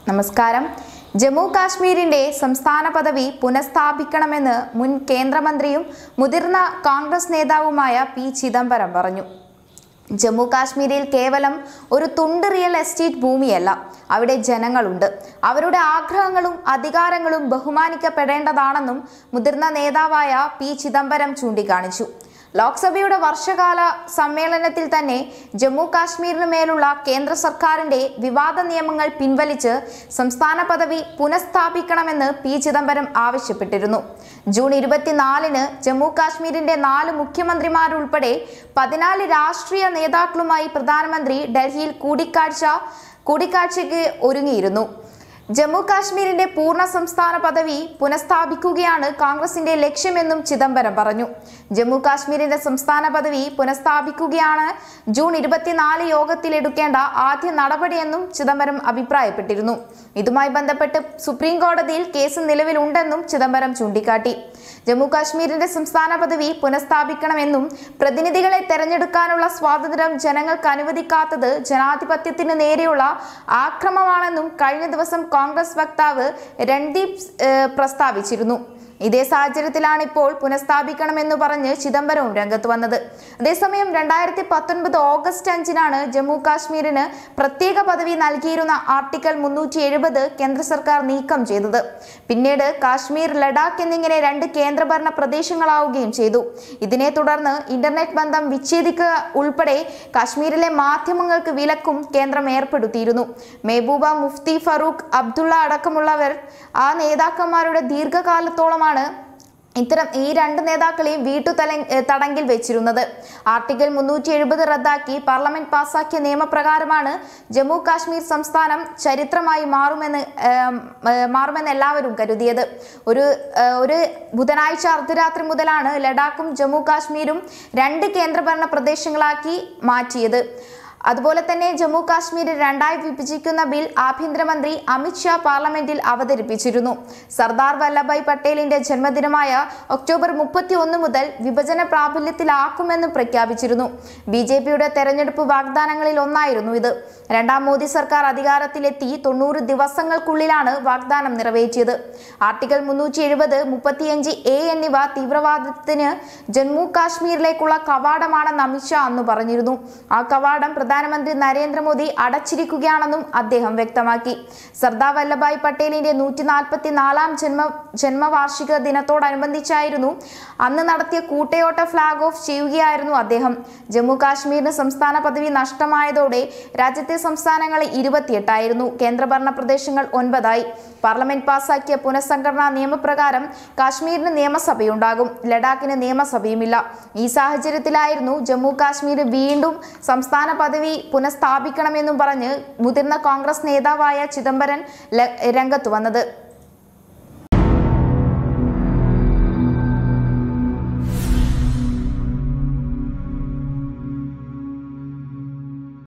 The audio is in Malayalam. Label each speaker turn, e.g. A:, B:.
A: നമസ്കാരം ജമ്മു കാശ്മീരിന്റെ സംസ്ഥാന പദവി പുനഃസ്ഥാപിക്കണമെന്ന് മുൻ കേന്ദ്രമന്ത്രിയും മുതിർന്ന കോൺഗ്രസ് നേതാവുമായ പി ചിദംബരം പറഞ്ഞു ജമ്മു കാശ്മീരിൽ കേവലം ഒരു തുണ്ട് റിയൽ എസ്റ്റേറ്റ് ഭൂമിയല്ല അവിടെ ജനങ്ങളുണ്ട് അവരുടെ ആഗ്രഹങ്ങളും അധികാരങ്ങളും ബഹുമാനിക്കപ്പെടേണ്ടതാണെന്നും മുതിർന്ന നേതാവായ പി ചിദംബരം ചൂണ്ടിക്കാണിച്ചു ലോക്സഭയുടെ വർഷകാല സമ്മേളനത്തിൽ തന്നെ ജമ്മു കാശ്മീരിന് മേലുള്ള കേന്ദ്ര സർക്കാരിന്റെ വിവാദ നിയമങ്ങൾ പിൻവലിച്ച് സംസ്ഥാന പദവി പുനഃസ്ഥാപിക്കണമെന്ന് പി ചിദംബരം ആവശ്യപ്പെട്ടിരുന്നു ജൂൺ ഇരുപത്തിനാലിന് ജമ്മു കാശ്മീരിന്റെ നാല് മുഖ്യമന്ത്രിമാരുൾപ്പെടെ പതിനാല് രാഷ്ട്രീയ നേതാക്കളുമായി പ്രധാനമന്ത്രി ഡൽഹിയിൽ കൂടിക്കാഴ്ച കൂടിക്കാഴ്ചയ്ക്ക് ഒരുങ്ങിയിരുന്നു ജമ്മു കാശ്മീരിന്റെ പൂർണ്ണ സംസ്ഥാന പദവി പുനഃസ്ഥാപിക്കുകയാണ് കോൺഗ്രസിന്റെ ലക്ഷ്യമെന്നും ചിദംബരം പറഞ്ഞു ജമ്മു കാശ്മീരിന്റെ സംസ്ഥാന പദവി പുനഃസ്ഥാപിക്കുകയാണ് ജൂൺ ഇരുപത്തിനാല് യോഗത്തിൽ എടുക്കേണ്ട ആദ്യ നടപടിയെന്നും ചിദംബരം അഭിപ്രായപ്പെട്ടിരുന്നു ഇതുമായി ബന്ധപ്പെട്ട് സുപ്രീം കോടതിയിൽ കേസ് നിലവിലുണ്ടെന്നും ചിദംബരം ചൂണ്ടിക്കാട്ടി ജമ്മു കാശ്മീരിന്റെ സംസ്ഥാന പദവി പുനഃസ്ഥാപിക്കണമെന്നും പ്രതിനിധികളെ തെരഞ്ഞെടുക്കാനുള്ള സ്വാതന്ത്ര്യം ജനങ്ങൾക്ക് അനുവദിക്കാത്തത് ജനാധിപത്യത്തിന് നേരെയുള്ള ആക്രമമാണെന്നും കഴിഞ്ഞ ദിവസം കോൺഗ്രസ് വക്താവ് രൺദീപ് ഏഹ്, പ്രസ്താവിച്ചിരുന്നു ഇതേ സാഹചര്യത്തിലാണ് ഇപ്പോൾ പുനഃസ്ഥാപിക്കണമെന്ന് പറഞ്ഞ് ചിദംബരവും രംഗത്ത് വന്നത് അതേസമയം രണ്ടായിരത്തി പത്തൊൻപത് ഓഗസ്റ്റ് അഞ്ചിനാണ് ജമ്മു കാശ്മീരിന് പ്രത്യേക പദവി നൽകിയിരുന്ന ആർട്ടിക്കിൾ മുന്നൂറ്റി എഴുപത് കേന്ദ്ര സർക്കാർ നീക്കം ചെയ്തത് പിന്നീട് കാശ്മീർ ലഡാക്ക് എന്നിങ്ങനെ രണ്ട് കേന്ദ്രഭരണ പ്രദേശങ്ങളാവുകയും ചെയ്തു ഇതിനെ തുടർന്ന് ഇന്റർനെറ്റ് ബന്ധം വിച്ഛേദിക്കുക ഉൾപ്പെടെ കാശ്മീരിലെ മാധ്യമങ്ങൾക്ക് വിലക്കും കേന്ദ്രം ഏർപ്പെടുത്തിയിരുന്നു മെഹബൂബ മുഫ്തി ഫറൂഖ് അബ്ദുള്ള അടക്കമുള്ളവർ ആ നേതാക്കന്മാരുടെ ദീർഘകാലത്തോളമാണ് ഇത്തരം ഈ രണ്ട് നേതാക്കളെയും വീട്ടുതല ഏ, തടങ്കിൽ വെച്ചിരുന്നത് ആർട്ടിക്കിൾ മുന്നൂറ്റി എഴുപത് റദ്ദാക്കി പാർലമെന്റ് പാസാക്കിയ നിയമപ്രകാരമാണ് ജമ്മു കാശ്മീർ സംസ്ഥാനം ചരിത്രമായി മാറുമെന്ന് ഏം, ഏ, മാറുമെന്ന് എല്ലാവരും കരുതിയത് ഒരു ഏ, ഒരു ബുധനാഴ്ച അർദ്ധരാത്രി മുതലാണ് ലഡാക്കും ജമ്മു കാശ്മീരും രണ്ട് കേന്ദ്രഭരണ പ്രദേശങ്ങളാക്കി മാറ്റിയത് അതുപോലെ തന്നെ ജമ്മു കാശ്മീർ രണ്ടായി വിഭജിക്കുന്ന ബിൽ ആഭ്യന്തരമന്ത്രി അമിത് ഷാ പാർലമെന്റിൽ അവതരിപ്പിച്ചിരുന്നു സർദാർ വല്ലഭായ് പട്ടേലിന്റെ ജന്മദിനമായ ഒക്ടോബർ മുപ്പത്തി ഒന്ന് മുതൽ വിഭജന പ്രാബല്യത്തിലാക്കുമെന്നും പ്രഖ്യാപിച്ചിരുന്നു ബി ജെ പിയുടെ തെരഞ്ഞെടുപ്പ് വാഗ്ദാനങ്ങളിൽ ഒന്നായിരുന്നു ഇത് രണ്ടാം മോദി സർക്കാർ അധികാരത്തിലെത്തി തൊണ്ണൂറ് ദിവസങ്ങൾക്കുള്ളിലാണ് വാഗ്ദാനം നിറവേറ്റിയത് ആർട്ടിക്കിൾ മുന്നൂറ്റി എഴുപത് മുപ്പത്തിയഞ്ച് എ എന്നിവ തീവ്രവാദത്തിന് ജമ്മു കാശ്മീരിലേക്കുള്ള കവാടമാണെന്ന് അമിത്ഷാ അന്ന് പറഞ്ഞിരുന്നു ആ കവാടം പ്രധാനമന്ത്രി നരേന്ദ്രമോദി അടച്ചിരിക്കുകയാണെന്നും അദ്ദേഹം വ്യക്തമാക്കി സർദാർ വല്ലഭായ് പട്ടേലിന്റെ നൂറ്റി നാൽപ്പത്തി നാലാം ജന്മ ജന്മവാർഷിക ദിനത്തോടനുബന്ധിച്ചായിരുന്നു അന്ന് നടത്തിയ കൂട്ടയോട്ട ഫ്ലാഗ് ഓഫ് ചെയ്യുകയായിരുന്നു അദ്ദേഹം ജമ്മു കാശ്മീരിന് സംസ്ഥാന പദവി നഷ്ടമായതോടെ രാജ്യത്തെ സംസ്ഥാനങ്ങൾ ഇരുപത്തിയെട്ടായിരുന്നു കേന്ദ്രഭരണ പ്രദേശങ്ങൾ ഒൻപതായി പാർലമെന്റ് പാസാക്കിയ പുനഃസംഘടനാ നിയമപ്രകാരം കാശ്മീരിന് നിയമസഭയുണ്ടാകും ലഡാക്കിന് നിയമസഭയുമില്ല ഈ സാഹചര്യത്തിലായിരുന്നു ജമ്മു കാശ്മീർ വീണ്ടും സംസ്ഥാന പദവി പുനഃസ്ഥാപിക്കണമെന്നും പറഞ്ഞ് മുതിർന്ന കോൺഗ്രസ് നേതാവായ ചിദംബരൻ ല- രംഗത്ത് വന്നത്